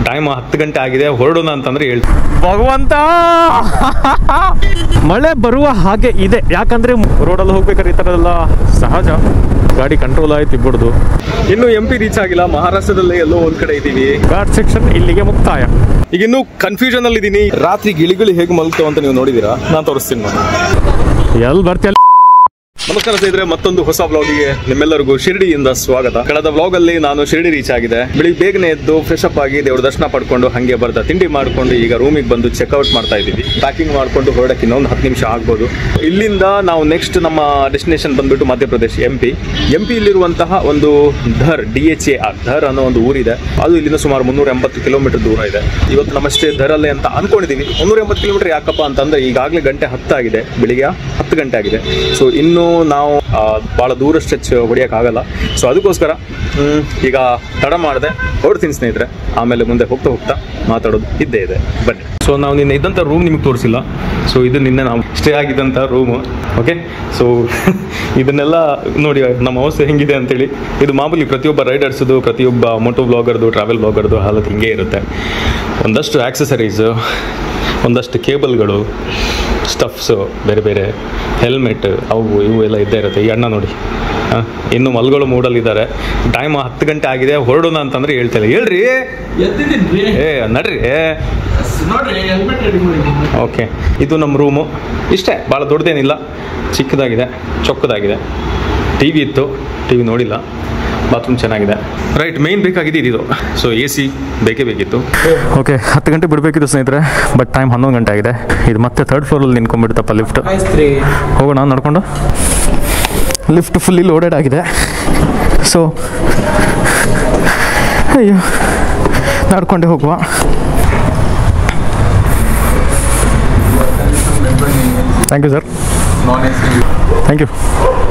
Time ಹತ್ತು ಗಂಟೆ ಆಗಿದೆ ಹೊರಡೋಣ ಅಂತಂದ್ರೆ ಹೇಳ್ತೀನಿ ಭಗವಂತ ಮಳೆ ಬರುವ ಹಾಗೆ ಇದೆ ಯಾಕಂದ್ರೆ ರೋಡಲ್ಲಿ ಹೋಗ್ಬೇಕಾದ್ರೆ ಈ ಥರ ಎಲ್ಲ ಸಹಜ ಗಾಡಿ ಕಂಟ್ರೋಲ್ ಆಯ್ತು ಇಬ್ಬರದು ಇನ್ನು ಎಂ ಪಿ ರೀಚ್ ಆಗಿಲ್ಲ ಮಹಾರಾಷ್ಟ್ರದಲ್ಲೇ ಎಲ್ಲೋ ಒಂದ್ ಕಡೆ ಇದ್ದೀವಿ ಘಾಟ್ ಸೆಕ್ಷನ್ ಇಲ್ಲಿಗೆ ಮುಕ್ತಾಯ ಈಗ ಇನ್ನು ಕನ್ಫ್ಯೂಷನ್ ಅಲ್ಲಿ ಇದ್ದೀನಿ ರಾತ್ರಿ ಗಿಳಿಗಳು ಹೇಗೆ ಮಲಗ್ತಾವ ಅಂತ ನೀವು ನೋಡಿದೀರಾ ನಾನು ತೋರಿಸ್ತೀನಿ ನೋಡಿ ಎಲ್ಲಿ ಬರ್ತೀಯ ನಮಸ್ಕಾರ ಸ್ನೇಹಿತರೆ ಮತ್ತೊಂದು ಹೊಸ ಬ್ಲಾಗಿಗೆ ನಿಮ್ಮೆಲ್ಲರಿಗೂ ಶಿರ್ಡಿಯಿಂದ ಸ್ವಾಗತ ಕಳೆದ ಬ್ಲಾಗ್ ಅಲ್ಲಿ ನಾನು ಶಿರ್ಡಿ ರೀಚ್ ಆಗಿದೆ ಬೆಳಿಗ್ಗೆ ಬೇಗನೆ ಎದ್ದು ಫ್ರೆಶ್ ಅಪ್ ಆಗಿ ದೇವ್ರ ದರ್ಶನ ಪಡ್ಕೊಂಡು ಹಂಗೆ ಬರ್ತಾ ತಿಂಡಿ ಮಾಡ್ಕೊಂಡು ಈಗ ರೂಮಿಗೆ ಬಂದು ಚೆಕ್ಔಟ್ ಮಾಡ್ತಾ ಇದ್ದೀವಿ ಪ್ಯಾಕಿಂಗ್ ಮಾಡ್ಕೊಂಡು ಹೊರಡಕ್ಕೆ ಇನ್ನೊಂದು ಹತ್ತು ನಿಮಿಷ ಆಗ್ಬೋದು ಇಲ್ಲಿಂದ ನಾವು ನೆಕ್ಸ್ಟ್ ನಮ್ಮ ಡೆಸ್ಟಿನೇಷನ್ ಬಂದ್ಬಿಟ್ಟು Madhya Pradesh M P M P ಇಲ್ಲಿರುವಂತಹ ಒಂದು Dhar D H A R Dhar ಅನ್ನೋ ಒಂದು ಊರಿದೆ ಅದು ಇಲ್ಲಿಂದ ಸುಮಾರು ಮುನ್ನೂರ ಎಂಬತ್ತು ಕಿಲೋಮೀಟರ್ ದೂರ ಇದೆ ಇವತ್ತು ನಮ್ಮಷ್ಟೇ ಧರಲ್ಲೇ ಅಂತ ಅನ್ಕೊಂಡಿದೀವಿ ಮುನ್ನೂರ ಎಂಬತ್ತು ಕಿಲೋಮೀಟರ್ ಯಾಕಪ್ಪ ಅಂತಂದ್ರೆ ಈಗಾಗಲೇ ಗಂಟೆ ಹತ್ತಾಗಿದೆ ಬೆಳಿಗ್ಗೆ ಹತ್ತು ಗಂಟೆ ಆಗಿದೆ ಸೊ ಇನ್ನು ನಾವು ಆ, ಬಹಳ ದೂರ ಸ್ಟ್ರೆಚ್ ಹೊಡಿಯೋಕ್ಕಾಗಲ್ಲ ಸೊ ಅದಕ್ಕೋಸ್ಕರ ಹ್ಮ್, ಈಗ ತಡ ಮಾಡಿದೆ ಹೊರಡ್ತೀನಿ ಸ್ನೇಹಿತರೆ ಆಮೇಲೆ ಮುಂದೆ ಹೋಗ್ತಾ ಹೋಗ್ತಾ ಮಾತಾಡೋದು ಇದ್ದೇ ಇದೆ ಬನ್ನಿ ಸೊ ನಾವು ನಿನ್ನೆ ಇದ್ದಂಥ ರೂಮ್ ನಿಮ್ಗೆ ತೋರಿಸಿಲ್ಲ ಸೊ ಇದು ನಿನ್ನೆ ನಾವು ಸ್ಟೇ ಆಗಿದ್ದಂಥ ರೂಮು ಓಕೆ ಸೊ ಇದನ್ನೆಲ್ಲ ನೋಡಿ ನಮ್ಮ ಅವಸ್ಥೆ ಹೆಂಗಿದೆ ಅಂತೇಳಿ ಇದು ಮಾಮೂಲಿ ಪ್ರತಿಯೊಬ್ಬ ರೈಡರ್ಸ್ದು ಪ್ರತಿಯೊಬ್ಬ ಮೋಟೋ ಬ್ಲಾಗರ್ದು ಟ್ರಾವೆಲ್ ಬ್ಲಾಗರ್ದು ಹಾಲತ್ ಹಿಂಗೆ ಇರುತ್ತೆ ಒಂದಷ್ಟು ಆಕ್ಸಸರೀಸು ಒಂದಷ್ಟು ಕೇಬಲ್ಗಳು ಸ್ಟಫ್ಸು ಬೇರೆ ಬೇರೆ ಹೆಲ್ಮೆಟ್ ಅವು ಇವು ಎಲ್ಲ ಇದ್ದೇ ಇರುತ್ತೆ ಈ ಅಣ್ಣ ನೋಡಿ ಆ, ಇನ್ನು ಮಲ್ಗಳು ಮೂಡಲ್ಲಿದ್ದಾರೆ ಟೈಮ್ ಹತ್ತು ಗಂಟೆ ಆಗಿದೆ ಹೊರಡೋಣ ಅಂತಂದ್ರೆ ಹೇಳ್ತಾರೆ ಹೇಳ್ರಿ ಎದ್ದಿದ್ದೀನಿ ಏ ನಡ್ರಿ ನೋಡ್ರಿ ಹೆಲ್ಮೆಟ್ ರೆಡಿ ಮಾಡಿದ್ದೀನಿ ಓಕೆ ಇದು ನಮ್ಮ ರೂಮು ಇಷ್ಟೇ ಭಾಳ ದೊಡ್ಡದೇನಿಲ್ಲ ಚಿಕ್ಕದಾಗಿದೆ ಚೊಕ್ಕದಾಗಿದೆ ಟಿ ವಿ ಇತ್ತು ಟಿ ವಿ ನೋಡಿಲ್ಲ ಬಾತ್ರೂಮ್ ಚೆನ್ನಾಗಿದೆ ರೈಟ್ ಮೇನ್ ಬೇಕಾಗಿದೆ ಇದು ಸೊ ಎ ಸಿ ಬೇಕೇ ಬೇಕಿತ್ತು ಓಕೆ ಹತ್ತು ಗಂಟೆ ಬಿಡಬೇಕಿತ್ತು ಸ್ನೇಹಿತರೆ ಬಟ್ ಟೈಮ್ ಹನ್ನೊಂದು ಗಂಟೆ ಆಗಿದೆ ಇದು ಮತ್ತೆ ಥರ್ಡ್ ಫ್ಲೋರಲ್ಲಿ ನಿಂತ್ಕೊಂಡ್ಬಿಡ್ತಪ್ಪ ಲಿಫ್ಟ್ ಆಯ್ತ್ರಿ ಹೋಗೋಣ ನಡ್ಕೊಂಡು ಲಿಫ್ಟ್ ಫುಲ್ಲಿ ಲೋಡೆಡ್ ಆಗಿದೆ ಸೊ ಅಯ್ಯೋ ನಡ್ಕೊಂಡೆ ಹೋಗುವ ಥ್ಯಾಂಕ್ ಯು ಸರ್ ನಾನ್ ಎಸ್ ಥ್ಯಾಂಕ್ ಯು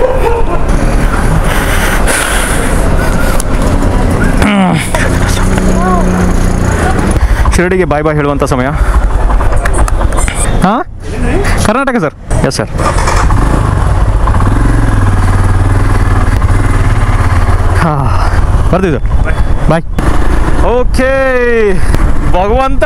ಶಿರಡಿಗೆ ಬಾಯ್ ಬಾಯ್ ಹೇಳುವಂಥ ಸಮಯ ಹಾಂ ಕರ್ನಾಟಕ ಸರ್ ಎಸ್ ಸರ್ ಹಾಂ ಬರ್ತೀವಿ ಸರ್ ಬಾಯ್ ಓಕೆ ಭಗವಂತ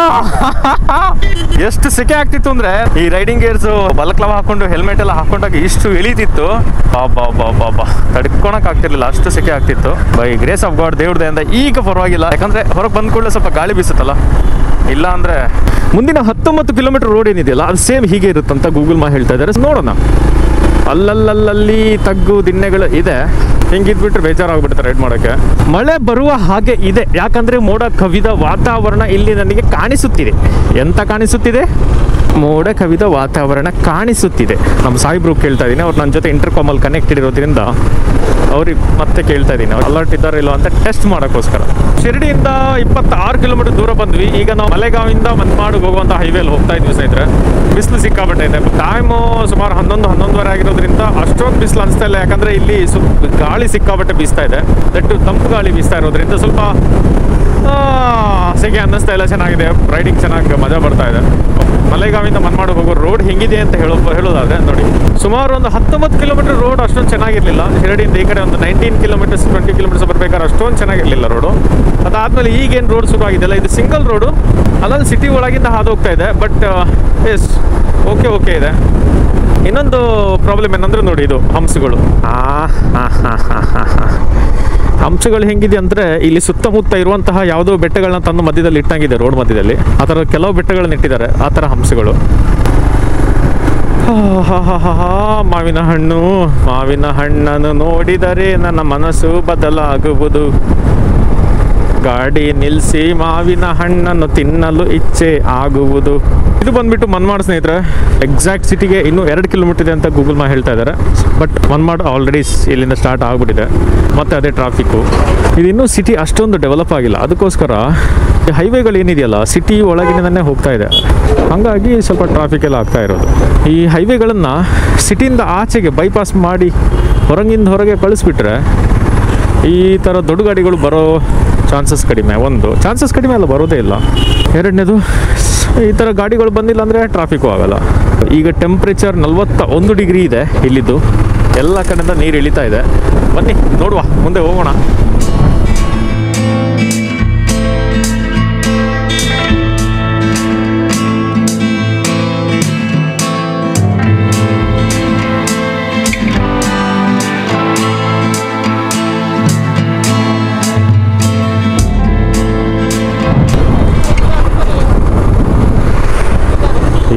ಎಷ್ಟು ಸೆಕೆ ಆಗ್ತಿತ್ತು ಅಂದ್ರೆ ಈ ರೈಡಿಂಗ್ ಗೇರ್ಸ್ ಬಲಕ್ಲವ ಹಾಕೊಂಡು ಹೆಲ್ಮೆಟ್ ಎಲ್ಲ ಹಾಕೊಂಡಾಗ ಇಷ್ಟು ಎಳಿತಿತ್ತು ಬಾಬಾ ಬಾಬಾ ಬಾ ತಡ್ಕೊಳಕ್ ಆಗ್ತಿರ್ಲಿಲ್ಲ ಅಷ್ಟು ಸೆಕೆ ಆಗ್ತಿತ್ತು ಬೈ ಗ್ರೇಸ್ ಆಫ್ ಗಾಡ್ ದೇವ್ರದಿಂದ ಈಗ ಪರವಾಗಿಲ್ಲ ಯಾಕಂದ್ರೆ ಹೊರಗೆ ಬಂದ ಕೂಡಲೇ ಸ್ವಲ್ಪ ಗಾಳಿ ಬೀಸುತ್ತಲ್ಲ ಇಲ್ಲ ಅಂದ್ರೆ ಮುಂದಿನ ಹತ್ತೊಂಬತ್ತು ಕಿಲೋಮೀಟರ್ ರೋಡ್ ಏನಿದೆಯಲ್ಲ ಅದು ಸೇಮ್ ಹೀಗೆ ಇರುತ್ತಂತ ಗೂಗಲ್ ಮಾ ಹೇಳ್ತಾ ಇದ್ದಾರೆ ನೋಡೋಣ ಅಲ್ಲಲ್ಲಲ್ಲಿ ತಗ್ಗು ದಿಣ್ಣೆಗಳು ಇದೆ ಹಿಂಗಿದ್ಬಿಟ್ರೆ ಬೇಜಾರಾಗ್ಬಿಡುತ್ತೆ ರೈಡ್ ಮಾಡೋಕ್ಕೆ ಮಳೆ ಬರುವ ಹಾಗೆ ಇದೆ ಯಾಕಂದ್ರೆ ಮೋಡ ಕವಿದ ವಾತಾವರಣ ಇಲ್ಲಿ ನನಗೆ ಕಾಣಿಸುತ್ತಿದೆ ಎಂತ ಕಾಣಿಸುತ್ತಿದೆ ಮೋಡ ಕವಿದ ವಾತಾವರಣ ಕಾಣಿಸುತ್ತಿದೆ ನಮ್ಮ ಸಾಯಿಬ್ರು ಕೇಳ್ತಾ ಇದ್ದೀನಿ ಅವ್ರು ನನ್ನ ಜೊತೆ ಇಂಟರ್ ಕಾಮಲ್ ಕನೆಕ್ಟೆಡ್ ಇರೋದ್ರಿಂದ ಅವ್ರಿಗೆ ಮತ್ತೆ ಕೇಳ್ತಾ ಇದ್ದೀನಿ ಅವ್ರು ಅಲರ್ಟ್ ಇದ್ದಾರೋ ಇಲ್ಲೋ ಅಂತ ಟೆಸ್ಟ್ ಮಾಡೋಕ್ಕೋಸ್ಕರ ಶಿರಡಿಯಿಂದ ಇಪ್ಪತ್ತಾರು ಕಿಲೋಮೀಟರ್ ದೂರ ಬಂದ್ವಿ ಈಗ ನಾವು ಮಲೆಗಾವಿಂದ ಮನ್ಮಾಡು ಹೋಗುವಂಥ ಹೈವೇಲಿ ಹೋಗ್ತಾ ಇದ್ವಿ ಸ್ನೇಹಿತರೆ ಬಿಸಿಲು ಸಿಕ್ಕಾಪಟ್ಟೆ ಇದೆ ಟೈಮು ಸುಮಾರು ಹನ್ನೊಂದು ಹನ್ನೊಂದುವರೆ ಆಗಿರೋದ್ರಿಂದ ಅಷ್ಟೊಂದು ಬಿಸಿಲು ಅನಿಸ್ತಾ ಇಲ್ಲ ಯಾಕಂದ್ರೆ ಇಲ್ಲಿ ಸ್ವಲ್ಪ ಗಾಳಿ ಸಿಕ್ಕಾಪಟ್ಟೆ ಬೀಸ್ತಾ ಇದೆ ದಟ್ಟು ತಂಪು ಗಾಳಿ ಬೀಸ್ತಾ ಇರೋದ್ರಿಂದ ಸ್ವಲ್ಪ ಆ, ಸೆಕೆ ಅನ್ನಿಸ್ತಾ ಇಲ್ಲ ಚೆನ್ನಾಗಿದೆ ರೈಡಿಂಗ್ ಚೆನ್ನಾಗಿ ಮಜಾ ಬರ್ತಾ ಇದೆ ಮಲೆಗಾವಿಂದ ಮನ್ಮಾಡು ಹೋಗೋ ರೋಡ್ ಹೆಂಗಿದೆ ಅಂತ ಹೇಳೋ ಹೇಳೋದಾದ್ರೆ ನೋಡಿ ಸುಮಾರು ಒಂದು ಹತ್ತೊಂಬತ್ತು ಕಿಲೋಮೀಟರ್ ರೋಡ್ ಅಷ್ಟೊಂದು ಚೆನ್ನಾಗಿರಲಿಲ್ಲ ಶಿರಡಿಯಿಂದ ಈ ಕಡೆ ಒಂದು ನೈನ್ಟೀನ್ ಕಿಲೋಮೀಟರ್ಸ್ ಟ್ವೆಂಟಿ ಕಿಲೋಮೀಟರ್ಸ್ ಬರ್ಬೇಕಾದ್ರೆ ಅಷ್ಟೊಂದು ಚೆನ್ನಾಗಿರಲಿಲ್ಲ ರೋಡು ಅದಾದ್ಮೇಲೆ ಈಗೇನು ರೋಡ್ ಶುರು ಆಗಿದೆಯಲ್ಲ ಇದು ಸಿಂಗಲ್ ರೋಡು ಅಲ್ಲಲ್ಲಿ ಸಿಟಿ ಒಳಗಿಂದ ಹಾದು ಹೋಗ್ತಾ ಇದೆ ಬಟ್ ಎಸ್ ಓಕೆ ಓಕೆ ಇದೆ ಇನ್ನೊಂದು ಪ್ರಾಬ್ಲಮ್ ಏನಂದ್ರೆ ನೋಡಿ ಇದು ಹಂಸಗಳು ಆ ಹಾ ಹಾ ಹಾ ಹಾ ಹಾ ಹಂಸಗಳು ಹೆಂಗಿದೆ ಅಂದರೆ ಇಲ್ಲಿ ಸುತ್ತಮುತ್ತ ಇರುವಂತಹ ಯಾವುದೋ ಬೆಟ್ಟಗಳನ್ನ ತಂದು ಮಧ್ಯದಲ್ಲಿ ಇಟ್ಟಂಗಿದೆ ರೋಡ್ ಮಧ್ಯದಲ್ಲಿ ಆ ಥರ ಕೆಲವು ಬೆಟ್ಟಗಳನ್ನ ಇಟ್ಟಿದ್ದಾರೆ ಆ ಥರ ಹಂಸಗಳು ಆಹಾಹಾಹಾ, ಮಾವಿನ ಹಣ್ಣು ಮಾವಿನ ಹಣ್ಣನ್ನು ನೋಡಿದರೆ ನನ್ನ ಮನಸ್ಸು ಬದಲಾಗುವುದು ಗಾಡಿ ನಿಲ್ಲಿಸಿ ಮಾವಿನ ಹಣ್ಣನ್ನು ತಿನ್ನಲು ಇಚ್ಛೆ ಆಗುವುದು ಇದು ಬಂದ್ಬಿಟ್ಟು ಮನ್ಮಾಡ್ ಸ್ನೇಹಿತರೆ ಎಕ್ಸಾಕ್ಟ್ ಸಿಟಿಗೆ ಇನ್ನೂ ಎರಡು ಕಿಲೋಮೀಟರ್ ಇದೆ ಅಂತ ಗೂಗಲ್ ಮಾ ಹೇಳ್ತಾ ಇದ್ದಾರೆ ಬಟ್ ಮನ್ಮಾಡ್ ಆಲ್ರೆಡಿ ಇಲ್ಲಿಂದ ಸ್ಟಾರ್ಟ್ ಆಗಿಬಿಟ್ಟಿದೆ ಮತ್ತೆ ಅದೇ ಟ್ರಾಫಿಕ್ಕು ಇದು ಇನ್ನೂ ಸಿಟಿ ಅಷ್ಟೊಂದು ಡೆವಲಪ್ ಆಗಿಲ್ಲ ಅದಕ್ಕೋಸ್ಕರ ಹೈವೇಗಳು ಏನಿದೆಯಲ್ಲ ಸಿಟಿ ಒಳಗಿನಿಂದನೇ ಹೋಗ್ತಾ ಇದೆ ಹಾಗಾಗಿ ಸ್ವಲ್ಪ ಟ್ರಾಫಿಕ್ ಎಲ್ಲ ಆಗ್ತಾ ಇರೋದು ಈ ಹೈವೇಗಳನ್ನು ಸಿಟಿಯಿಂದ ಆಚೆಗೆ ಬೈಪಾಸ್ ಮಾಡಿ ಹೊರಗಿಂದ ಹೊರಗೆ ಕಳಿಸ್ಬಿಟ್ರೆ ಈ ಥರ ದೊಡ್ಡ ಗಾಡಿಗಳು ಬರೋ ಚಾನ್ಸಸ್ ಕಡಿಮೆ ಒಂದು ಚಾನ್ಸಸ್ ಕಡಿಮೆ ಅಲ್ಲ ಬರೋದೇ ಇಲ್ಲ ಎರಡನೇದು ಈ ಥರ ಗಾಡಿಗಳು ಬಂದಿಲ್ಲ ಅಂದರೆ ಟ್ರಾಫಿಕ್ಕು ಆಗಲ್ಲ ಈಗ ಟೆಂಪ್ರೇಚರ್ ನಲ್ವತ್ತ ಒಂದು ಡಿಗ್ರಿ ಇದೆ ಇಲ್ಲಿದ್ದು ಎಲ್ಲ ಕಡೆಯಿಂದ ನೀರು ಇಳಿತಾ ಇದೆ ಬನ್ನಿ ನೋಡುವ ಮುಂದೆ ಹೋಗೋಣ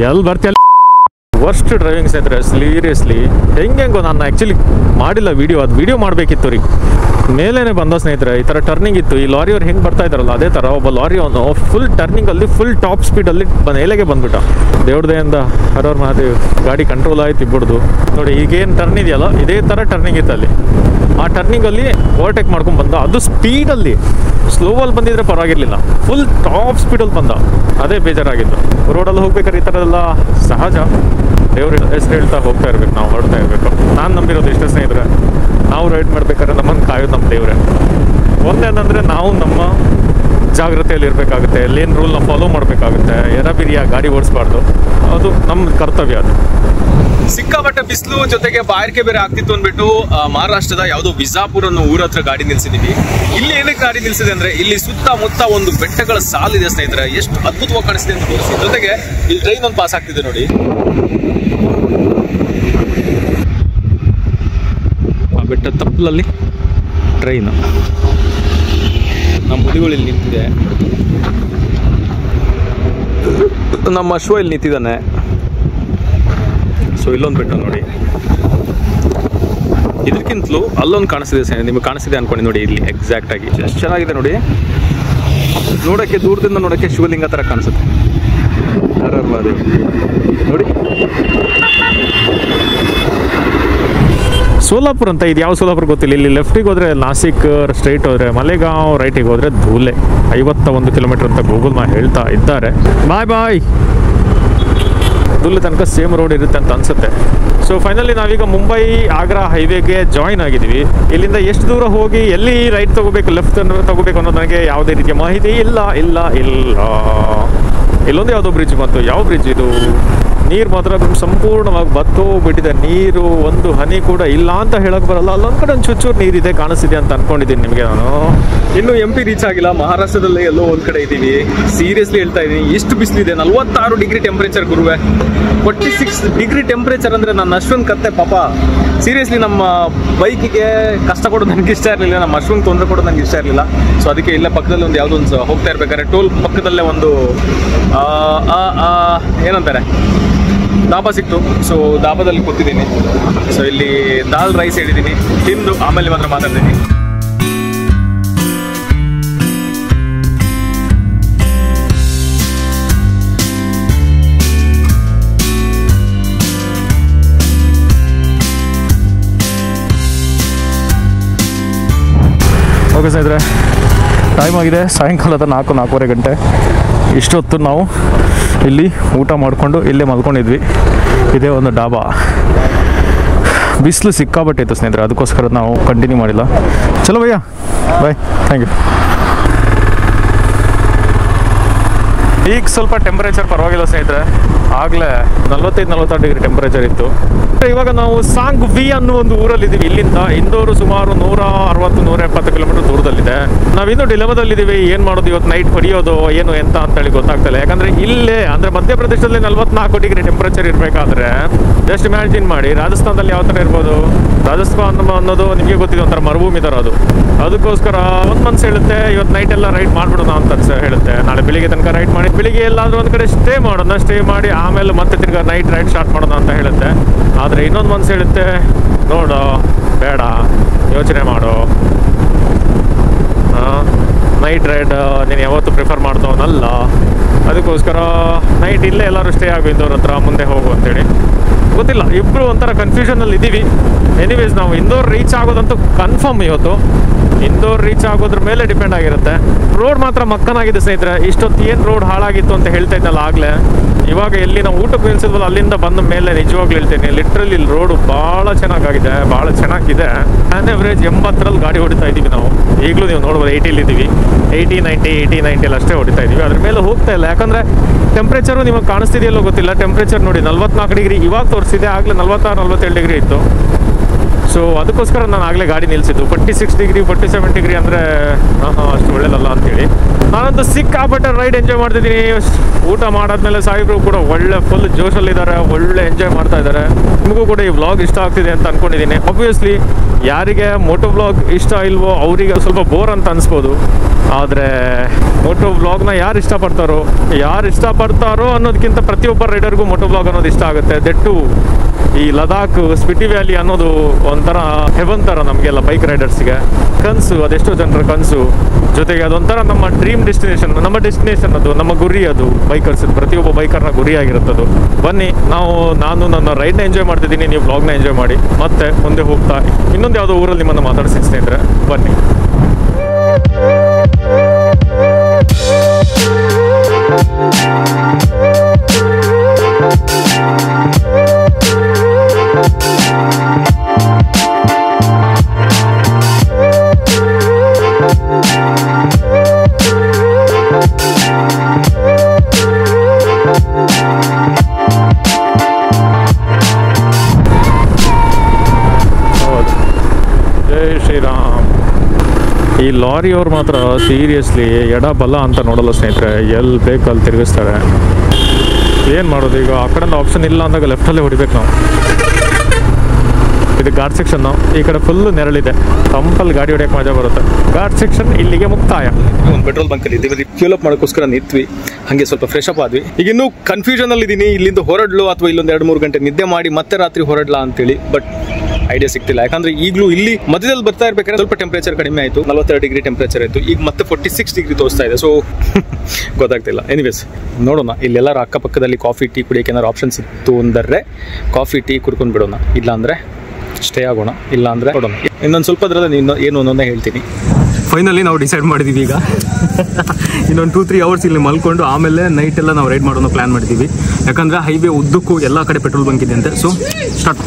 ಎಲ್ಲಿ ಬರ್ತಿ ಅಲ್ಲಿ ವರ್ಸ್ಟ್ ಡ್ರೈವಿಂಗ್ ಸ್ನೇಹಿತರೆ ಸೀರಿಯಸ್ಲಿ ಹೆಂಗೆ ಹೆಂಗೋ ನಾನು ಆ್ಯಕ್ಚುಲಿ ಮಾಡಿಲ್ಲ ವಿಡಿಯೋ ಅದು ವಿಡಿಯೋ ಮಾಡಬೇಕಿತ್ತು ರೀ ಮೇಲೇನೆ ಬಂದ ಸ್ನೇಹಿತರೆ ಈ ಥರ ಟರ್ನಿಂಗ್ ಇತ್ತು ಈ ಲಾರಿಯವ್ರು ಹೆಂಗೆ ಬರ್ತಾ ಇದ್ದಾರಲ್ಲ ಅದೇ ಥರ ಒಬ್ಬ ಲಾರಿ ಅವನು ಫುಲ್ ಟರ್ನಿಂಗಲ್ಲಿ ಫುಲ್ ಟಾಪ್ ಸ್ಪೀಡಲ್ಲಿ ಬಂದು ಎಲೆಗೆ ಬಂದ್ಬಿಟ್ಟ ದೇವ್ರದೆಯಿಂದ ಹರವ್ರ ಮಹಾದೇವ್ ಗಾಡಿ ಕಂಟ್ರೋಲ್ ಆಯ್ತು ಇಬ್ಬರದು ನೋಡಿ ಈಗೇನು ಟರ್ನ್ ಇದೆಯಲ್ಲ ಇದೇ ಥರ ಟರ್ನಿಂಗ್ ಇತ್ತು ಅಲ್ಲಿ ಆ ಟರ್ನಿಂಗಲ್ಲಿ ಓವರ್ಟೇಕ್ ಮಾಡ್ಕೊಂಡು ಬಂದ ಅದು ಸ್ಪೀಡಲ್ಲಿ ಸ್ಲೋವಲ್ಲಿ ಬಂದಿದ್ರೆ ಪರವಾಗಿರ್ಲಿಲ್ಲ ಫುಲ್ ಟಾಪ್ ಸ್ಪೀಡಲ್ಲಿ ಬಂದ ಅದೇ ಬೇಜಾರಾಗಿದ್ದು ರೋಡಲ್ಲಿ ಹೋಗ್ಬೇಕಾದ್ರೆ ಈ ಥರ ಎಲ್ಲ ಸಹಜ ದೇವ್ರ ಹೆಸರು ಹೇಳ್ತಾ ಹೋಗ್ತಾ ಇರ್ಬೇಕು ನಾವು ಹೊರಡ್ತಾ ಇರಬೇಕು ನಾನು ನಂಬಿರೋದು ಇಷ್ಟ ಸ್ನೇಹಿತರೆ ನಾವು ರೈಡ್ ಮಾಡ್ಬೇಕಾದ್ರೆ ನಮ್ಮನ್ನು ಕಾಯೋದು ನಮ್ಮ ದೇವ್ರೆ ಒಂದೇನಂದರೆ ನಾವು ನಮ್ಮ ಜಾಗ್ರತೆಯಲ್ಲಿ ಇರಬೇಕಾಗುತ್ತೆ ಲೇನ್ ರೂಲ್ನ ಫಾಲೋ ಮಾಡಬೇಕಾಗುತ್ತೆ ಎರಬಿರಿಯ ಗಾಡಿ ಓಡಿಸ್ಬಾರ್ದು ಅದು ನಮ್ಮ ಕರ್ತವ್ಯ ಅದು ಸಿಕ್ಕಾಪಟ್ಟೆ ಬಿಸಿಲು ಜೊತೆಗೆ ಬಾಯಾರಿಕೆ ಬೇರೆ ಆಗ್ತಿತ್ತು ಅಂದ್ಬಿಟ್ಟು ಆ, ಮಹಾರಾಷ್ಟ್ರದ ಯಾವುದೋ ವಿಜಾಪುರ್ ಅನ್ನೋ ಊರ ಹತ್ರ ಗಾಡಿ ನಿಲ್ಸಿದೀವಿ ಇಲ್ಲಿ ಏನಕ್ಕೆ ಗಾಡಿ ನಿಲ್ಸಿದೆ ಅಂದ್ರೆ ಇಲ್ಲಿ ಸುತ್ತಮುತ್ತ ಒಂದು ಬೆಟ್ಟಗಳ ಸಾಲಿದೆ ಸ್ನೇಹಿತರೆ ಎಷ್ಟು ಅದ್ಭುತವಾಗಿ ಕಾಣಿಸ್ತಿದೆ ಅಂತ ತೋರಿಸಿ ಜೊತೆಗೆ ಇಲ್ಲಿ ಟ್ರೈನ್ ಒಂದು ಪಾಸ್ ಆಗ್ತಿದೆ ನೋಡಿ ಆ ಬೆಟ್ಟ ತಪ್ಪಲಲ್ಲಿ ಟ್ರೈನ್ ನಮ್ಮ ಹುಲಿಗಳು ಇಲ್ಲಿ ನಿಂತಿದೆ ನಮ್ಮ ಅಶ್ವ ಇಲ್ಲಿ ನಿಂತಿದ್ದಾನೆ ಸೊ ಇಲ್ಲೊಂದು ಬೆಟ್ಟ ನೋಡಿ ಇದಕ್ಕಿಂತಲೂ ಅಲ್ಲೊಂದು ಕಾಣಿಸ್ತಿದೆ ಸರ್ ನಿಮಗೆ ಕಾಣಿಸ್ತಿದೆ ಅನ್ಕೊಂಡು ನೋಡಿ ಇಲ್ಲಿ ಎಕ್ಸಾಕ್ಟ್ ಆಗಿ ಎಷ್ಟು ಚೆನ್ನಾಗಿದೆ ನೋಡಿ ನೋಡೋಕ್ಕೆ ದೂರದಿಂದ ನೋಡೋಕ್ಕೆ ಶಿವಲಿಂಗ ಥರ ಕಾಣಿಸುತ್ತೆ ಹರ ಹರ ಮಹಾದೇವ್. ನೋಡಿ ಸೋಲಾಪುರ ಅಂತ ಇದು ಯಾವ ಸೋಲಾಪುರ ಗೊತ್ತಿಲ್ಲ ಇಲ್ಲಿ ಲೆಫ್ಟಿಗೆ ಹೋದ್ರೆ ನಾಸಿಕ್ ಸ್ಟ್ರೈಟ್ ಹೋದ್ರೆ ಮಲೆಗಾಂವ್ ರೈಟಿಗೆ ಹೋದ್ರೆ ಧೂಲೆ ಐವತ್ತ ಒಂದು ಕಿಲೋಮೀಟರ್ ಅಂತ ಗೂಗಲ್ ಮಾ ಹೇಳ್ತಾ ಇದ್ದಾರೆ ಬಾಯ್ ಬಾಯ್ ದುಲ್ಲು ತನಕ ಸೇಮ್ ರೋಡ್ ಇರುತ್ತೆ ಅಂತ ಅನ್ಸುತ್ತೆ ಸೊ ಫೈನಲಿ ನಾವೀಗ ಮುಂಬೈ ಆಗ್ರಾ ಹೈವೇಗೆ ಜಾಯಿನ್ ಆಗಿದ್ದೀವಿ ಇಲ್ಲಿಂದ ಎಷ್ಟು ದೂರ ಹೋಗಿ ಎಲ್ಲಿ ರೈಟ್ ತಗೋಬೇಕು ಲೆಫ್ಟ್ ತಗೋಬೇಕು ಅನ್ನೋದು ನನಗೆ ಯಾವುದೇ ರೀತಿಯ ಮಾಹಿತಿ ಇಲ್ಲ ಇಲ್ಲ ಇಲ್ಲ ಇಲ್ಲೊಂದು ಯಾವುದೋ ಬ್ರಿಡ್ಜ್ ಬಂತು ಯಾವ ಬ್ರಿಡ್ಜ್ ಇದು ನೀರು ಮಾತ್ರ ಸಂಪೂರ್ಣವಾಗಿ ಬತ್ತೋ ಬಿಟ್ಟಿದೆ ನೀರು ಒಂದು ಹನಿ ಕೂಡ ಇಲ್ಲ ಅಂತ ಹೇಳಕ್ ಬರಲ್ಲ ಅಲ್ಲೊಂದ್ ಕಡೆ ಒಂದು ಚುಚ್ಚೂರು ನೀರಿದೆ ಕಾಣಿಸ್ತಿದೆ ಅಂತ ಅನ್ಕೊಂಡಿದ್ದೀನಿ ನಿಮಗೆ ನಾನು ಇನ್ನು ಎಂ ಪಿ ರೀಚ್ ಆಗಿಲ್ಲ ಮಹಾರಾಷ್ಟ್ರದಲ್ಲೇ ಎಲ್ಲೋ ಒಂದ್ ಕಡೆ ಇದ್ದೀವಿ ಸೀರಿಯಸ್ಲಿ ಹೇಳ್ತಾ ಇದೀನಿ ಇಷ್ಟು ಬಿಸಿಲಿದೆ ನಲ್ವತ್ತಾರು ಡಿಗ್ರಿ ಟೆಂಪರೇಚರ್ ಗುರುವೆ ಫೋರ್ಟಿ ಸಿಕ್ಸ್ ಡಿಗ್ರಿ ಟೆಂಪರೇಚರ್ ಅಂದ್ರೆ ನನ್ನ ಅಶ್ವನ್ ಕತ್ತೆ ಪಾಪ ಸೀರಿಯಸ್ಲಿ ನಮ್ಮ ಬೈಕಿಗೆ ಕಷ್ಟ ಕೊಡೋದು ನನಗೆ ಇಷ್ಟ ಇರಲಿಲ್ಲ ನಮ್ಮ ಅಶ್ವನ್ ತೊಂದರೆ ಕೊಡೋದು ನನಗೆ ಇಷ್ಟ ಇರಲಿಲ್ಲ ಸೊ ಅದಕ್ಕೆ ಇಲ್ಲೇ ಪಕ್ಕದಲ್ಲಿ ಒಂದು ಯಾವುದೋ ಒಂದು ಹೋಗ್ತಾ ಇರ್ಬೇಕಾದ್ರೆ ಟೋಲ್ ಪಕ್ಕದಲ್ಲೇ ಒಂದು ಆ, ಆ, ಆ, ಏನಂತಾರೆ ದಾಬಾ ಸಿಕ್ತು ಸೊ ದಾಬಾದಲ್ಲಿ ಕೂತಿದ್ದೀನಿ ಸೊ ಇಲ್ಲಿ ದಾಲ್ ರೈಸ್ ಹೇಳಿದ್ದೀನಿ ತಿಂದು ಆಮೇಲೆ ಮಾತ್ರ ಮಾತಾಡ್ತೀನಿ ಓಕೆ ಸ್ನೇಹಿತರೆ ಟೈಮ್ ಆಗಿದೆ ಸಾಯಂಕಾಲದ ನಾಲ್ಕು ನಾಲ್ಕೂವರೆ ಗಂಟೆ ಇಷ್ಟೊತ್ತು ನಾವು ಇಲ್ಲಿ ಊಟ ಮಾಡಿಕೊಂಡು ಇಲ್ಲೇ ಮಲ್ಕೊಂಡಿದ್ವಿ ಇದೇ ಒಂದು ಡಾಬಾ ಬಿಸಿಲು ಸಿಕ್ಕಾಬಟ್ಟೆ ಇತ್ತು ಸ್ನೇಹಿತರೆ ಅದಕ್ಕೋಸ್ಕರ ನಾವು ಕಂಟಿನ್ಯೂ ಮಾಡಿಲ್ಲ ಚಲೋ ಭಯ್ಯ ಬಾಯ್ ಥ್ಯಾಂಕ್ ಯು ಈಗ ಸ್ವಲ್ಪ ಟೆಂಪರೇಚರ್ ಪರವಾಗಿಲ್ಲ ಸ್ನೇಹಿತರೆ ಆಗಲೇ ನಲ್ವತ್ತೈದು ನಲ್ವತ್ತಾರು ಡಿಗ್ರಿ ಟೆಂಪರೇಚರ್ ಇತ್ತು ಇವಾಗ ನಾವು ಸಾಂಗ್ ವಿ ಅನ್ನೋ ಒಂದು ಊರಲ್ಲಿ ಇದೀವಿ ಇಲ್ಲಿಂದ ಇಂದೋರು ಸುಮಾರು ನೂರ ಅರವತ್ತು ನೂರ ಎಪ್ಪತ್ತು ಕಿಲೋಮೀಟರ್ ದೂರದಲ್ಲಿದೆ ನಾವಿನ್ನೂ ಡಿಲೆಮದಲ್ಲಿದ್ದೀವಿ ಏನು ಮಾಡೋದು ಇವತ್ತು ನೈಟ್ ಹೊಡಿಯೋದು ಏನು ಎಂತ ಅಂತೇಳಿ ಗೊತ್ತಾಗ್ತಿಲ್ಲ ಯಾಕಂದ್ರೆ ಇಲ್ಲೇ ಅಂದ್ರೆ ಮಧ್ಯಪ್ರದೇಶದಲ್ಲಿ ನಲ್ವತ್ನಾಲ್ಕು ಡಿಗ್ರಿ ಟೆಂಪರೇಚರ್ ಇರಬೇಕಾದ್ರೆ ಜಸ್ಟ್ ಇಮ್ಯಾಜಿನ್ ಮಾಡಿ ರಾಜಸ್ಥಾನದಲ್ಲಿ ಯಾವ ಥರ ಇರ್ಬೋದು ರಾಜಸ್ಥಾನ ಅನ್ನೋದು ನಿಮಗೆ ಗೊತ್ತಿದೆ ಒಂಥರ ಮರುಭೂಮಿ ಥರ ಅದು ಅದಕ್ಕೋಸ್ಕರ ಒಂದು ಮನ್ಸು ಹೇಳುತ್ತೆ ಇವತ್ತು ನೈಟ್ ಎಲ್ಲ ರೈಡ್ ಮಾಡ್ಬಿಡೋಣ ಅಂತ ಅನ್ಸ ಹೇಳುತ್ತೆ ನಾಳೆ ಬೆಳಿಗ್ಗೆ ತನಕ ರೈಡ್ ಮಾಡಿ ಬೆಳಿಗ್ಗೆ ಎಲ್ಲಾದ್ರೂ ಒಂದು ಕಡೆ ಸ್ಟೇ ಮಾಡೋಣ ಸ್ಟೇ ಮಾಡಿ ಆಮೇಲೆ ಮತ್ತೆ ತಿರ್ಗಾ ನೈಟ್ ರೈಡ್ ಸ್ಟಾರ್ಟ್ ಮಾಡೋಣ ಅಂತ ಹೇಳುತ್ತೆ ಆದರೆ ಇನ್ನೊಂದು ಮನ್ಸು ಹೇಳುತ್ತೆ ನೋಡು ಬೇಡ ಯೋಚನೆ ಮಾಡು ನೈಟ್ ರೈಡ್ ನೀನು ಯಾವತ್ತೂ ಪ್ರಿಫರ್ ಮಾಡ್ದವನಲ್ಲ ಅದಕ್ಕೋಸ್ಕರ ನೈಟ್ ಇಲ್ಲೇ ಎಲ್ಲರೂ ಸ್ಟೇ ಆಗಿದ್ದವ್ರ ಹತ್ರ ಮುಂದೆ ಹೋಗು ಅಂತೇಳಿ ಗೊತ್ತಿಲ್ಲ ಇಬ್ಬರು ಒಂಥರ ಕನ್ಫ್ಯೂಷನಲ್ಲಿ ಇದ್ದೀವಿ ಎನಿವೇಸ್ ನಾವು ಇಂದೋರ್ ರೀಚ್ ಆಗೋದಂತೂ ಕನ್ಫರ್ಮ್ ಇವತ್ತು ಇಂದೋರ್ ರೀಚ್ ಆಗೋದ್ರ ಮೇಲೆ ಡಿಪೆಂಡ್ ಆಗಿರುತ್ತೆ ರೋಡ್ ಮಾತ್ರ ಮಕ್ಕನಾಗಿದೆ ಸ್ನೇಹಿತರೆ ಇಷ್ಟೊತ್ತು ಏನು ರೋಡ್ ಹಾಳಾಗಿತ್ತು ಅಂತ ಹೇಳ್ತಾ ಇದ್ದಲ್ಲ ಆಗಲೇ ಇವಾಗ ಎಲ್ಲಿ ನಾವು ಊಟಕ್ಕೆ ನಿಲ್ಸಿದ್ವಲ್ಲ ಅಲ್ಲಿಂದ ಬಂದ ಮೇಲೆ ನಿಜವಾಗ್ಲೂ ಹೇಳ್ತೀನಿ ಲಿಟ್ರಲಿ ರೋಡ್ ಭಾಳ ಚೆನ್ನಾಗಾಗಿದೆ ಭಾಳ ಚೆನ್ನಾಗಿದೆ ಆನ್ ಎವರೇಜ್ ಎಂಬತ್ತರಲ್ಲಿ ಗಾಡಿ ಹೊಡಿತಾ ಇದ್ದೀವಿ ನಾವು ಈಗಲೂ ನೀವು ನೋಡ್ಬೋದು ಏಯ್ಟಿಲಿ ಇದ್ದೀವಿ ಏಯ್ಟಿ ನೈಂಟಿ ಏಯ್ಟಿ ನೈಂಟಿಯಲ್ಲಿ ಅಷ್ಟೇ ಹೊಡಿತಾ ಇದ್ದೀವಿ ಅದ್ರ ಮೇಲೆ ಹೋಗ್ತಾ ಇಲ್ಲ ಯಾಕಂದರೆ ಟೆಂಪ್ರೇಚರು ನಿಮಗೆ ಕಾಣಿಸ್ತಿದೆಯಲ್ಲೋ ಗೊತ್ತಿಲ್ಲ ಟೆಂಪ್ರೇಚರ್ ನೋಡಿ ನಲ್ವತ್ನಾಲ್ಕು ಡಿಗ್ರಿ ಇವಾಗ ತೋರಿಸಿದೆ ಆಗಲೇ ನಲ್ವತ್ತಾರು ನಲ್ವತ್ತೇಳು ಡಿಗ್ರಿ ಇತ್ತು ಸೊ ಅದಕ್ಕೋಸ್ಕರ ನಾನು ಆಗಲೇ ಗಾಡಿ ನಿಲ್ಲಿಸಿದ್ದು forty six degree forty seven degree ಅಂದರೆ ಅಷ್ಟು ಒಳ್ಳೇದಲ್ಲ ಅಂತೇಳಿ ನಾನಂತೂ ಸಿಕ್ಕಾಪಟ್ಟೆ ರೈಡ್ ಎಂಜಾಯ್ ಮಾಡ್ತಿದ್ದೀನಿ ಊಟ ಮಾಡಾದ್ಮೇಲೆ ಸಾಹೇಬರು ಕೂಡ ಒಳ್ಳೆ ಫುಲ್ ಜೋಶಲ್ಲಿದ್ದಾರೆ ಒಳ್ಳೆ ಎಂಜಾಯ್ ಮಾಡ್ತಾ ಇದ್ದಾರೆ ನಿಮಗೂ ಕೂಡ ಈ ವ್ಲಾಗ್ ಇಷ್ಟ ಆಗ್ತಿದೆ ಅಂತ ಅನ್ಕೊಂಡಿದ್ದೀನಿ ಆಬ್ವಿಯಸ್ಲಿ ಯಾರಿಗೆ ಮೋಟೋ ವ್ಲಾಗ್ ಇಷ್ಟ ಇಲ್ವೋ ಅವರಿಗೆ ಸ್ವಲ್ಪ ಬೋರ್ ಅಂತ ಅನಿಸ್ಬೋದು ಆದರೆ ಮೋಟೋ ಬ್ಲಾಗ್ನ ಯಾರು ಇಷ್ಟಪಡ್ತಾರೋ ಯಾರು ಇಷ್ಟಪಡ್ತಾರೋ ಅನ್ನೋದಕ್ಕಿಂತ ಪ್ರತಿಯೊಬ್ಬ ರೈಡರ್ಗೂ ಮೋಟೋ ಬ್ಲಾಗ್ ಅನ್ನೋದು ಇಷ್ಟ ಆಗುತ್ತೆ ದೆಟ್ಟು ಈ ಲದಾಖ್ ಸ್ಪಿಟಿ ವ್ಯಾಲಿ ಅನ್ನೋದು ಒಂಥರ ಹೆವನ್ ಥರ ನಮಗೆಲ್ಲ ಬೈಕ್ ರೈಡರ್ಸ್ಗೆ ಕನಸು ಅದೆಷ್ಟೋ ಜನರ ಕನಸು ಜೊತೆಗೆ ಅದೊಂಥರ ನಮ್ಮ ಡ್ರೀಮ್ ಡೆಸ್ಟಿನೇಷನ್ ನಮ್ಮ ಡೆಸ್ಟಿನೇಷನ್ ಅದು ನಮ್ಮ ಗುರಿ ಅದು ಬೈಕರ್ಸ್ ಪ್ರತಿಯೊಬ್ಬ ಬೈಕರ್ನ ಗುರಿಯಾಗಿರುತ್ತದು ಬನ್ನಿ ನಾವು ನಾನು ನನ್ನ ರೈಡ್ನ ಎಂಜಾಯ್ ಮಾಡ್ತಿದ್ದೀನಿ ನೀವು ಬ್ಲಾಗ್ನ ಎಂಜಾಯ್ ಮಾಡಿ ಮತ್ತೆ ಮುಂದೆ ಹೋಗ್ತಾ ಇನ್ನೊಂದು ಯಾವುದೋ ಊರಲ್ಲಿ ನಿಮ್ಮನ್ನು ಮಾತಾಡಿಸಿ ಸ್ನೇಹಿತರೆ ಬನ್ನಿ ಹೌದು ಜೈ ಶ್ರೀರಾಮ್ ಈ ಲಾರಿಯವ್ರು ಮಾತ್ರ ಸೀರಿಯಸ್ಲಿ ಎಡ ಬಲ ಅಂತ ನೋಡಲ್ಲ ಸ್ನೇಹಿತರೆ ಎಲ್ಲಿ ಬೇಕು ಅಲ್ಲಿ ತಿರುಗಿಸ್ತಾರೆ ಏನು ಮಾಡೋದು ಈಗ ಆ ಕಡೆಯಿಂದ ಆಪ್ಷನ್ ಇಲ್ಲ ಅಂದಾಗ ಲೆಫ್ಟಲ್ಲೇ ಹೊಡಿಬೇಕು ನಾವು ಇದು ಘಾಟ್ ಸೆಕ್ಷನ್ ಈ ಕಡೆ ಫುಲ್ ನೆರಳಿದೆ ತಂಪಲ್ಲಿ ಗಾಡಿ ಹೊಡಿಯೋಕೆ ಮಜಾ ಬರುತ್ತೆ ಘಾಟ್ ಸೆಕ್ಷನ್ ಇಲ್ಲಿಗೆ ಮುಕ್ತಾಯ ಒಂದು ಪೆಟ್ರೋಲ್ ಬಂಕ್ ಅಲ್ಲಿ ಇದ್ದೀವಿ ಫ್ಯೂಲ್ ಅಪ್ ಮಾಡೋಕ್ಕೋಸ್ಕರ ನಿಂತ್ವಿ ಹಂಗೆ ಸ್ವಲ್ಪ ಫ್ರೆಶ್ ಅಪ್ ಆದ್ವಿ ಈಗ ಇನ್ನೂ ಕನ್ಫ್ಯೂಷನ್ ಅಲ್ಲಿ ಇದೀನಿ ಇಲ್ಲಿಂದ ಹೊರಡ್ಲು ಅಥವಾ ಇಲ್ಲೊಂದು ಎರಡು ಮೂರು ಗಂಟೆ ನಿದ್ದೆ ಮಾಡಿ ಮತ್ತೆ ರಾತ್ರಿ ಹೊರಡ್ಲಾ ಅಂತೇಳಿ ಬಟ್ ಐಡಿಯಾ ಸಿಗ್ತಿಲ್ಲ ಯಾಕಂದ್ರೆ ಈಗಲೂ ಇಲ್ಲಿ ಮಧ್ಯದಲ್ಲಿ ಬರ್ತಾ ಇರ್ಬೇಕಾದ್ರೆ ಸ್ವಲ್ಪ ಟೆಂಪರೇಚರ್ ಕಡಿಮೆ ಆಯಿತು ನಲವತ್ತೆರಡು ಡಿಗ್ರಿ ಟೆಂಪರೇಚರ್ ಆಯಿತು ಈಗ ಮತ್ತೆ ಫೋರ್ಟಿ ಸಿಕ್ಸ್ ಡಿಗ್ರಿ ತೋರಿಸ್ತಾ ಇದೆ ಸೊ ಗೊತ್ತಾಗ್ತಿಲ್ಲ ಎನಿವೇಸ್ ನೋಡೋಣ ಇಲ್ಲೆಲ್ಲರ ಅಕ್ಕಪಕ್ಕದಲ್ಲಿ ಕಾಫಿ ಟೀ ಕುಡಿಯೋಕೆ ಏನಾದ್ರು ಆಪ್ಷನ್ಸ್ ಇತ್ತು ಅಂದರೆ ಕಾಫಿ ಟೀ ಕುಡ್ಕೊಂಡು ಬಿಡೋಣ ಇಲ್ಲಾಂದ್ರೆ ಸ್ಟೇ ಆಗೋಣ ಇಲ್ಲ ಅಂದ್ರೆ ನೋಡೋಣ ಇನ್ನೊಂದು ಸ್ವಲ್ಪ ಅದರಲ್ಲಿ ಇನ್ನು ಏನು ಅನ್ನೋದನ್ನ ಹೇಳ್ತೀನಿ ಫೈನಲಿ ನಾವು ಡಿಸೈಡ್ ಮಾಡಿದೀವಿ ಈಗ ಇನ್ನೊಂದು ಟೂ ತ್ರೀ ಅವರ್ಸ್ ಇಲ್ಲಿ ಮಲ್ಕೊಂಡು ಆಮೇಲೆ ನೈಟ್ ಎಲ್ಲ ನಾವು ರೈಡ್ ಮಾಡೋಣ ಪ್ಲಾನ್ ಮಾಡಿದ್ದೀವಿ ಯಾಕಂದ್ರೆ ಹೈವೇ ಉದ್ದಕ್ಕೂ ಎಲ್ಲ ಕಡೆ ಪೆಟ್ರೋಲ್ ಬಂಕ್ ಇದೆ ಅಂತೆ ಸೊ ಸ್ಟಾರ್ಟ್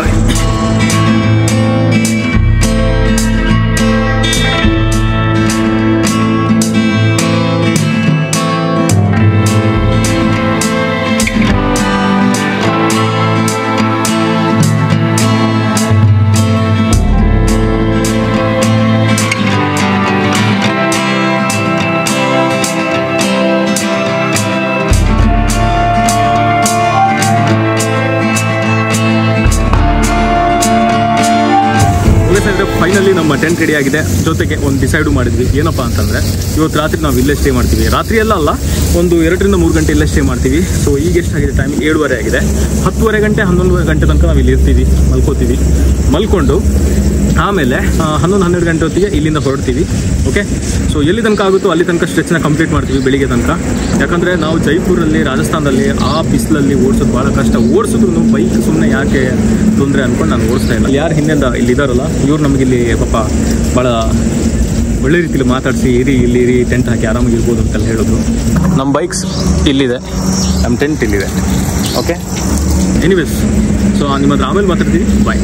ಫೈನಲಿ ನಮ್ಮ ಟೆಂಟ್ ರೆಡಿ ಆಗಿದೆ ಜೊತೆಗೆ ಒಂದು ಡಿಸೈಡು ಮಾಡಿದ್ವಿ ಏನಪ್ಪಾ ಅಂತಂದ್ರೆ ಇವತ್ತು ರಾತ್ರಿ ನಾವು ಇಲ್ಲೇ ಸ್ಟೇ ಮಾಡ್ತೀವಿ ರಾತ್ರಿ ಎಲ್ಲ ಅಲ್ಲ ಒಂದು ಎರಡರಿಂದ ಮೂರು ಗಂಟೆ ಇಲ್ಲೇ ಸ್ಟೇ ಮಾಡ್ತೀವಿ ಸೊ ಈಗ ಎಷ್ಟಾಗಿದೆ ಟೈಮ್ ಏಳುವರೆ ಆಗಿದೆ ಹತ್ತುವರೆ ಗಂಟೆ ಹನ್ನೊಂದು ಗಂಟೆ ತನಕ ನಾವು ಇಲ್ಲಿ ಇರ್ತೀವಿ ಮಲ್ಕೋತೀವಿ ಮಲ್ಕೊಂಡು ಆಮೇಲೆ ಆ, ಹನ್ನೊಂದು ಹನ್ನೆರಡು ಗಂಟೆ ಹೊತ್ತಿಗೆ ಇಲ್ಲಿಂದ ಹೊರಡ್ತೀವಿ ಓಕೆ ಸೊ ಎಲ್ಲಿ ತನಕ ಆಗುತ್ತೋ ಅಲ್ಲಿ ತನಕ ಸ್ಟ್ರೆಚ್ನ ಕಂಪ್ಲೀಟ್ ಮಾಡ್ತೀವಿ ಬೆಳಿಗ್ಗೆ ತನಕ ಯಾಕಂದರೆ ನಾವು ಜೈಪುರಲ್ಲಿ ರಾಜಸ್ಥಾನದಲ್ಲಿ ಆ ಬಿಸಿಲಲ್ಲಿ ಓಡಿಸೋದು ಭಾಳ ಕಷ್ಟ ಓಡಿಸಿದ್ರು ಬೈಕ್ ಸುಮ್ಮನೆ ಯಾಕೆ ತೊಂದರೆ ಅಂದ್ಕೊಂಡು ನಾನು ಓಡಿಸ್ತಾ ಇಲ್ಲ ಯಾರು ಹಿಂದೆಂದ ಇಲ್ಲಿ ಇದಾರಲ್ಲ ಇವ್ರು ನಮಗೆ ಇಲ್ಲಿ ಪಾಪ ಭಾಳ ಒಳ್ಳೆ ರೀತಿಲಿ ಮಾತಾಡಿಸಿ ಇರಿ ಇಲ್ಲಿ ಇರಿ ಟೆಂಟ್ ಹಾಕಿ ಆರಾಮಾಗಿ ಇರ್ಬೋದು ಅಂತೆಲ್ಲ ಹೇಳಿದ್ರು ನಮ್ಮ ಬೈಕ್ಸ್ ಇಲ್ಲಿದೆ ನಮ್ಮ ಟೆಂಟ್ ಇಲ್ಲಿದೆ ಓಕೆ ಎನಿವೇಸ್ ಸೊ ನಿಮ್ಮ ಹತ್ರ ಆಮೇಲೆ ಮಾತಾಡ್ತೀವಿ ಬಾಯ್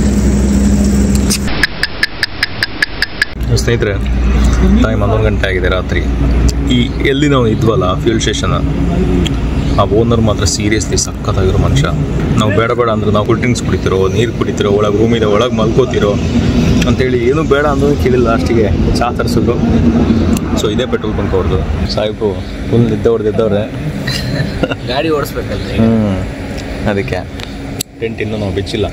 ಸ್ನೇಹಿತರೆ ಟೈಮ್ ಹನ್ನೊಂದು ಗಂಟೆ ಆಗಿದೆ ರಾತ್ರಿ ಈ ಎಲ್ಲಿ ನಾವು ಇದ್ವಲ್ಲ ಫ್ಯೂಲ್ ಸ್ಟೇಷನ್ ಆ ಓನರ್ ಮಾತ್ರ ಸೀರಿಯಸ್ಲಿ ಸಖತ್ತಾಗಿರೋ ಮನುಷ್ಯ ನಾವು ಬೇಡ ಬೇಡ ಅಂದ್ರೆ ನಾವು ಕೂಲ್ ಡ್ರಿಂಕ್ಸ್ ಕುಡಿತಿರೋ ನೀರು ಕುಡಿತಿರೋ ಒಳಗೆ ರೂಮ್ ಇದೆ ಒಳಗೆ ಮಲ್ಕೋತಿರೋ ಅಂತೇಳಿ ಏನೂ ಬೇಡ ಅಂದ್ರೂ ಕೇಳಿಲ್ಲ ಲಾಸ್ಟಿಗೆ ಚಾ ತರಿಸಿದ್ರು ಸೊ ಇದೇ ಪೆಟ್ರೋಲ್ ಬಂಕ್ ಅವ್ರದ್ದು ಸಾಹೇಬು ಫುಲ್ ನಿದ್ದೆ ಹೊಡೆದಿದ್ದವ್ರೆ ಗಾಡಿ ಓಡಿಸ್ಬೇಕಲ್ರಿ ಹ್ಞೂ ಅದಕ್ಕೆ ಟೆಂಟ್ ಇನ್ನೂ ನಾವು ಬಿಚ್ಚಿಲ್ಲ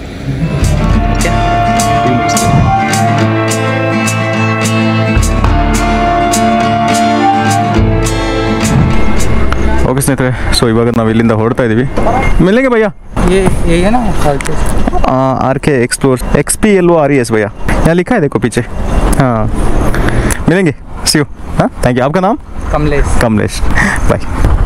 ಓಕೆ ಸ್ನೇಹಿತರೆ ಸೊ ಇವಾಗ ನಾವು ಇಲ್ಲಿಂದ ಹೊರಡ್ತಾ ಇದ್ದೀವಿ ಮೆಲ್ಲಿಗೆ ಭಯ್ಯ ये ये है ना R K explore X P L O R E S भैया यहाँ लिखा है देखो पीछे हाँ मिलेंगे सी हाँ थैंक यू आपका नाम कमलेश ಕಮಲೇಶ್ ಬಾಯ್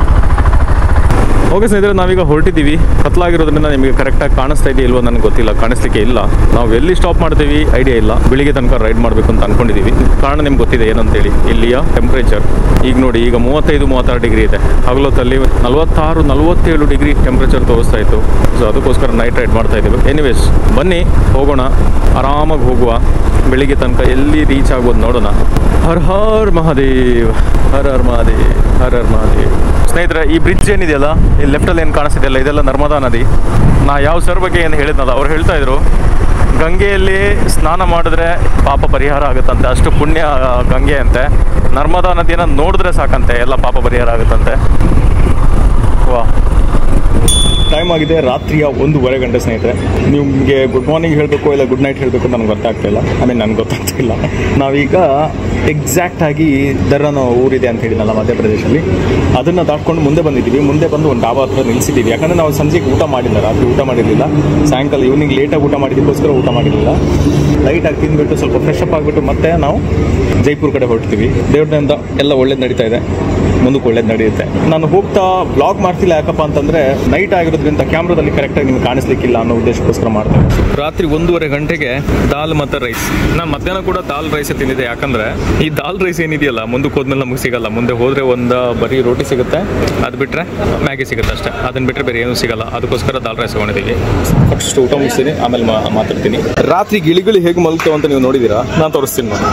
ಓಕೆ ಸ್ನೇಹಿತರೆ ನಾವೀಗ ಹೊರಟಿದ್ದೀವಿ ಕತ್ಲಾಗಿರೋದ್ರಿಂದ ನಿಮಗೆ ಕರೆಕ್ಟಾಗಿ ಕಾಣಿಸ್ತಾ ಇದೆಯಾ ಇಲ್ವೋ ನನಗೆ ಗೊತ್ತಿಲ್ಲ ಕಾಣಿಸ್ಲಿಕ್ಕೆ ಇಲ್ಲ ನಾವು ಎಲ್ಲಿ ಸ್ಟಾಪ್ ಮಾಡ್ತೀವಿ ಐಡಿಯಾ ಇಲ್ಲ ಬೆಳಿಗ್ಗೆ ತನಕ ರೈಡ್ ಮಾಡಬೇಕು ಅಂತ ಅನ್ಕೊಂಡಿದ್ದೀವಿ ಕಾರಣ ನಿಮ್ಗೆ ಗೊತ್ತಿದೆ ಏನಂತೇಳಿ ಇಲ್ಲಿಯ ಟೆಂಪ್ರೇಚರ್ ಈಗ ನೋಡಿ ಈಗ ಮೂವತ್ತೈದು ಮೂವತ್ತಾರು ಡಿಗ್ರಿ ಇದೆ ಹಗಲೊತ್ತಲ್ಲಿ ನಲವತ್ತಾರು ನಲವತ್ತೇಳು ಡಿಗ್ರಿ ಟೆಂಪ್ರೇಚರ್ ತೋರಿಸ್ತಾ ಇತ್ತು ಸೊ ಅದಕ್ಕೋಸ್ಕರ ನೈಟ್ ರೈಡ್ ಮಾಡ್ತಾ ಇದ್ದೀವಿ ಎನಿವೇಸ್ ಬನ್ನಿ ಹೋಗೋಣ ಆರಾಮಾಗಿ ಹೋಗುವ ಬೆಳಿಗ್ಗೆ ತನಕ ಎಲ್ಲಿ ರೀಚ್ ಆಗೋದು ನೋಡೋಣ ಹರ್ ಹರ್ ಮಹಾದೇವ್ ಹರ್ ಹರ್ ಮಹಾದೇವ್ ಹರ್ ಹರ್ ಮಹಾದೇವ್ ಸ್ನೇಹಿತರೆ ಈ ಬ್ರಿಡ್ಜ್ ಏನಿದೆಯಲ್ಲ ಈ ಲೆಫ್ಟಲ್ಲಿ ಏನು ಕಾಣಿಸ್ತಿದೆಯಲ್ಲ ಇದೆಲ್ಲ ನರ್ಮದಾ ನದಿ ನಾ ಯಾವ ಸರ್ ಬಗ್ಗೆ ಏನು ಹೇಳಿದ್ನಲ್ಲ ಅವ್ರು ಹೇಳ್ತಾ ಇದ್ರು ಗಂಗೆಯಲ್ಲಿ ಸ್ನಾನ ಮಾಡಿದ್ರೆ ಪಾಪ ಪರಿಹಾರ ಆಗುತ್ತಂತೆ ಅಷ್ಟು ಪುಣ್ಯ ಆ, ಗಂಗೆ ಅಂತೆ ನರ್ಮದಾ ನದಿನ ನೋಡಿದ್ರೆ ಸಾಕಂತೆ ಎಲ್ಲ ಪಾಪ ಪರಿಹಾರ ಆಗುತ್ತಂತೆ ವಾ ಟೈಮ್ ಆಗಿದೆ ರಾತ್ರಿಯ ಒಂದೂವರೆ ಗಂಟೆ ಸ್ನೇಹಿತರೆ ನಿಮಗೆ ಗುಡ್ ಮಾರ್ನಿಂಗ್ ಹೇಳಬೇಕು ಇಲ್ಲ ಗುಡ್ ನೈಟ್ ಹೇಳಬೇಕು ನನಗೆ ಗೊತ್ತಾಗ್ತಾ ಇಲ್ಲ ಐ ಮೀನ್ ನನಗೆ ಗೊತ್ತಾಗ್ತಿಲ್ಲ ನಾವೀಗ ಎಕ್ಸಾಕ್ಟ್ ಆಗಿ ದರ್ರನ ಊರಿದೆ ಅಂತ ಹೇಳಿದ್ನಲ್ಲ ಮಧ್ಯಪ್ರದೇಶಲ್ಲಿ ಅದನ್ನು ದಾಟ್ಕೊಂಡು ಮುಂದೆ ಬಂದಿದ್ದೀವಿ ಮುಂದೆ ಬಂದು ಒಂದು ಡಾಬಾ ಹತ್ರ ನಿಲ್ಸಿದ್ದೀವಿ ಯಾಕಂದರೆ ನಾವು ಸಂಜೆಗೆ ಊಟ ಮಾಡಿಲ್ಲ ರಾತ್ರಿ ಊಟ ಮಾಡಿರಲಿಲ್ಲ ಸಾಯಂಕಾಲ ಈವ್ನಿಂಗ್ ಲೇಟಾಗಿ ಊಟ ಮಾಡಿದ್ದಕ್ಕೋಸ್ಕರ ಊಟ ಮಾಡಿರಲಿಲ್ಲ ಲೈಟಾಗಿ ತಿಂದ್ಬಿಟ್ಟು ಸ್ವಲ್ಪ ಫ್ರೆಶ್ ಅಪ್ ಆಗಿಬಿಟ್ಟು ಮತ್ತೆ ನಾವು ಜೈಪುರ್ ಕಡೆ ಹೊರಡ್ತೀವಿ ದೇವ್ರದಿಂದ ಎಲ್ಲ ಒಳ್ಳೇದು ನಡೀತಾ ಇದೆ ಮುಂದಕ್ಕೆ ಒಳ್ಳೇದು ನಡೆಯುತ್ತೆ ನಾನು ಹೋಗ್ತಾ ಬ್ಲಾಗ್ ಮಾಡ್ತಿಲ್ಲ ಯಾಕಪ್ಪ ಅಂತಂದ್ರೆ ನೈಟ್ ಆಗಿರೋದ್ರಿಂದ ಕ್ಯಾಮ್ರಾದಲ್ಲಿ ಕರೆಕ್ಟಾಗಿ ನಿಮ್ಗೆ ಕಾಣಿಸ್ಲಿಕ್ಕಿಲ್ಲ ಅನ್ನೋ ಉದ್ದೇಶಕ್ಕೋಸ್ಕರ ಮಾಡ್ತೇವೆ ರಾತ್ರಿ ಒಂದೂವರೆ ಗಂಟೆಗೆ ದಾಲ್ ಮತ್ತು ರೈಸ್ ನಾನು ಮಧ್ಯಾಹ್ನ ಕೂಡ ದಾಲ್ ರೈಸ್ ತಿಂದಿದ್ದೆ ಯಾಕಂದ್ರೆ ಈ ದಾಲ್ ರೈಸ್ ಏನಿದೆಯಲ್ಲ ಮುಂದಕ್ಕೆ ಹೋದ್ಮೇಲೆ ನಮಗೆ ಸಿಗಲ್ಲ ಮುಂದೆ ಹೋದ್ರೆ ಒಂದು ಬರೀ ರೋಟಿ ಸಿಗುತ್ತೆ ಅದು ಬಿಟ್ರೆ ಮ್ಯಾಗಿ ಸಿಗುತ್ತೆ ಅಷ್ಟೇ ಅದನ್ನ ಬಿಟ್ರೆ ಬೇರೆ ಏನೂ ಸಿಗಲ್ಲ ಅದಕ್ಕೋಸ್ಕರ ದಾಲ್ ರೈಸ್ ತಗೊಂಡಿದ್ದೀವಿ ಫಸ್ಟ್ ಊಟ ಮುಗಿಸ್ತೀನಿ ಆಮೇಲೆ ಮಾ- ಮಾತಾಡ್ತೀನಿ ರಾತ್ರಿ ಗಿಳಿಗಳು ಹೇಗೆ ಮಲ್ತೇವೆ ಅಂತ ನೀವು ನೋಡಿದ್ದೀರಾ ನಾನು ತೋರಿಸ್ತೀನಿ ನೋಡಿ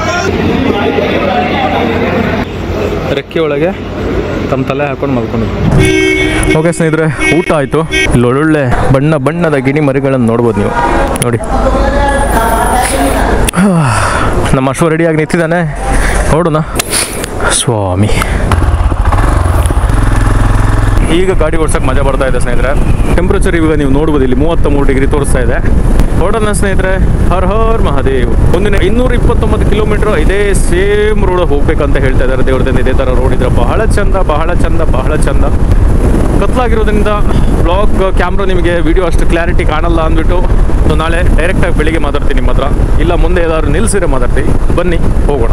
ರೆಕ್ಕೆ ಒಳಗೆ ತಮ್ಮ ತಲೆ ಹಾಕೊಂಡು ಮಲ್ಕೊಂಡಿದ್ವಿ ಓಕೆ ಸ್ನೇಹಿತರೆ ಊಟ ಆಯಿತು ಇಲ್ಲಿ ಒಳ್ಳೊಳ್ಳೆ ಬಣ್ಣ ಬಣ್ಣದ ಗಿಣಿ ಮರಿಗಳನ್ನು ನೋಡ್ಬೋದು ನೀವು ನೋಡಿ ನಮ್ಮ ಅಶ್ವ ರೆಡಿಯಾಗಿ ನಿಂತಿದ್ದಾನೆ ನೋಡೋಣ ಸ್ವಾಮಿ ಈಗ ಗಾಡಿ ಓಡ್ಸಕ್ಕೆ ಮಜಾ ಬರ್ತಾ ಇದೆ ಸ್ನೇಹಿತರೆ ಟೆಂಪ್ರೇಚರ್ ಇವಾಗ ನೀವು ನೋಡ್ಬೋದು ಇಲ್ಲಿ ಮೂವತ್ತ ಮೂರು ಡಿಗ್ರಿ ತೋರಿಸ್ತಾ ಇದೆ ಹೊರಡೋಣ ಸ್ನೇಹಿತರೆ ಹರ್ ಹರ್ ಮಹಾದೇವ್ ಒಂದಿನ ಇನ್ನೂರ ಇಪ್ಪತ್ತೊಂಬತ್ತು ಕಿಲೋಮೀಟರ್ ಇದೇ ಸೇಮ್ ರೋಡ್ ಹೋಗ್ಬೇಕಂತ ಹೇಳ್ತಾ ಇದ್ದಾರೆ ದೇವ್ರದಿಂದ ಇದೇ ಥರ ರೋಡ್ ಇದ್ರೆ ಬಹಳ ಚಂದ ಬಹಳ ಚಂದ ಬಹಳ ಚಂದ ಕತ್ಲಾಗಿರೋದ್ರಿಂದ ಬ್ಲಾಗ್ ಕ್ಯಾಮ್ರಾ ನಿಮಗೆ ವಿಡಿಯೋ ಅಷ್ಟು ಕ್ಲಾರಿಟಿ ಕಾಣಲ್ಲ ಅಂದ್ಬಿಟ್ಟು ಸೊ ನಾಳೆ ಡೈರೆಕ್ಟಾಗಿ ಬೆಳಿಗ್ಗೆ ಮಾತಾಡ್ತೀನಿ ನಿಮ್ಮ ಹತ್ರ ಇಲ್ಲ ಮುಂದೆ ಏದಾದ್ರು ನಿಲ್ಸಿದ್ರೆ ಮಾತಾಡ್ತೀನಿ ಬನ್ನಿ ಹೋಗೋಣ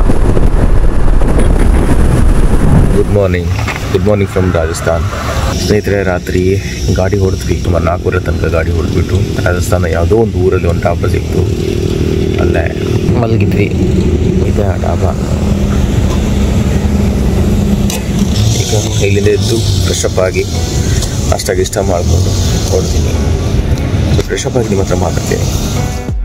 good morning good morning from Rajasthan ಸ್ನೇಹಿತರೆ ರಾತ್ರಿ ಗಾಡಿ ಹೊಡೆದ್ವಿ ಸುಮಾರು ನಾಲ್ಕೂವರೆ ತನಕ ಗಾಡಿ ಹೊಡೆದ್ಬಿಟ್ಟು ರಾಜಸ್ಥಾನ ಯಾವುದೋ ಒಂದು ಊರಲ್ಲಿ ಒಂದು ಡಾಬಾ ಸಿಕ್ತು ಅಲ್ಲೇ ಮಲಗಿದ್ವಿ ಇದೆ ಆ ಡಾಬಾ ಈಗ ಇಲ್ಲಿಂದ ಎದ್ದು ಫ್ರೆಶ್ ಅಪ್ ಆಗಿ ಅಷ್ಟಾಗಿ ಇಷ್ಟ ಮಾಡಿಕೊಂಡು ಹೊಡ್ತೀನಿ ಫ್ರೆಶ್ ಅಪ್ ಆಗಿ ನಿಮ್ಮ ಹತ್ರ ಮಾತಾಡ್ತೀನಿ